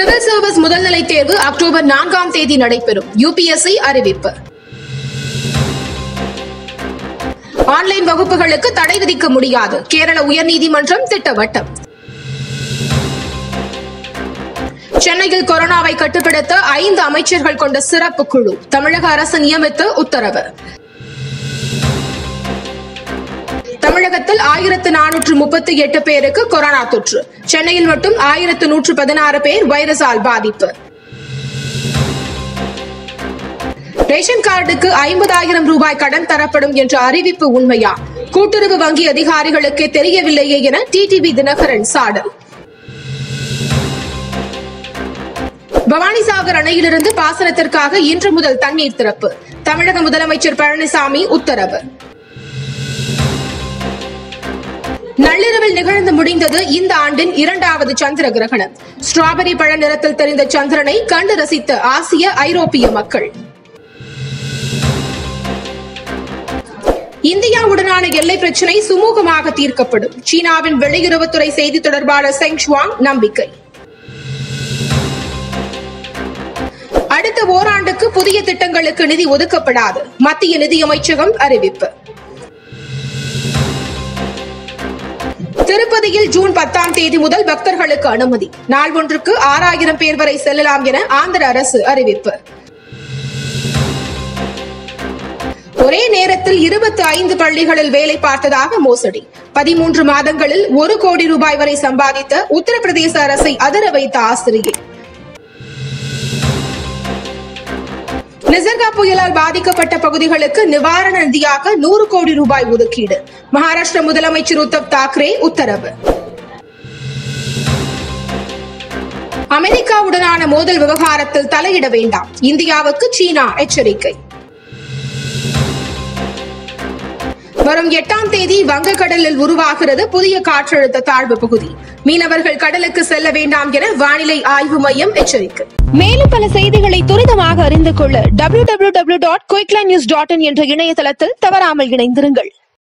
civil service முதல்நிலை தேர்வு October நான்காம் தேதி நடைபெறும் யுபிஎஸ்சி அறிவிப்பு ஆன்லைன் வகுப்புகளுக்கு தடை விதிக்க முடியாது கேரள உயர்நீதிமன்றம் திட்டவட்டம் சென்னையில் கொரோனாவை கட்டுப்படுத்த ஐந்து அமைச்சர்கள் கொண்ட சிறப்பு குழு தமிழக அரசு நியமித்து உத்தரவு தமிழகத்தில் ஆயிரத்து நானூற்று முப்பத்தி எட்டு பேருக்கு கொரோனா தொற்று சென்னையில் மட்டும் ஆயிரத்து நூற்று பதினாறு பேர் வைரஸால் பாதிப்பு ரேஷன் கார்டுக்கு ஐம்பதாயிரம் ரூபாய் கடன் தரப்படும் என்ற அறிவிப்பு உண்மையா கூட்டுறவு வங்கி அதிகாரிகளுக்கே தெரியவில்லையே என டிடிவி தினகரன் சாடல் பவானிசாகர் அணையிலிருந்து பாசனத்திற்காக இன்று முதல் தண்ணீர் திறப்பு தமிழக முதலமைச்சர் பழனிசாமி உத்தரவு நள்ளிரவில் நிகழ்ந்து முடிந்தது இந்த ஆண்டின் இரண்டாவது சந்திர கிரகணம் ஸ்ட்ராபெரி பழ நிறத்தில் தெரிந்த சந்திரனை கண்டு ரசித்த ஆசிய ஐரோப்பிய மக்கள் இந்தியாவுடனான எல்லை பிரச்சினை சுமூகமாக தீர்க்கப்படும் சீனாவின் வெளியுறவுத்துறை செய்தி தொடர்பாளர் செங் ஷுவாங் நம்பிக்கை அடுத்த ஓராண்டுக்கு புதிய திட்டங்களுக்கு நிதி ஒதுக்கப்படாது மத்திய நிதியமைச்சகம் அறிவிப்பு திருப்பதியில் ஜூன் பத்தாம் தேதி முதல் பக்தர்களுக்கு அனுமதி நாள் ஒன்றுக்கு ஆறாயிரம் பேர் வரை செல்லலாம் என ஆந்திர அரசு அறிவிப்பு ஒரே நேரத்தில் இருபத்தி ஐந்து பள்ளிகளில் வேலை பார்த்ததாக மோசடி பதிமூன்று மாதங்களில் ஒரு கோடி ரூபாய் வரை சம்பாதித்த உத்தரப்பிரதேச அரசை அதர வைத்த ஆசிரியை நிசர்கா புயலால் பாதிக்கப்பட்ட பகுதிகளுக்கு நிவாரண நிதியாக நூறு கோடி ரூபாய் ஒதுக்கீடு மகாராஷ்டிர முதலமைச்சர் உத்தவ் தாக்கரே உத்தரவு அமெரிக்காவுடனான மோதல் விவகாரத்தில் தலையிட வேண்டாம் இந்தியாவுக்கு சீனா எச்சரிக்கை வரும் எட்டாம் தேதி வங்கக்கடலில் உருவாகிறது புதிய காற்றழுத்த தாழ்வு பகுதி மீனவர்கள் கடலுக்கு செல்ல வேண்டாம் என வானிலை ஆய்வு மையம் எச்சரிக்கை மேலும் பல செய்திகளை துரிதமாக அறிந்து கொள்ள W W W dot Quickline news dot in என்ற இணையதளத்தில் தவறாமல் இணைந்திருங்கள்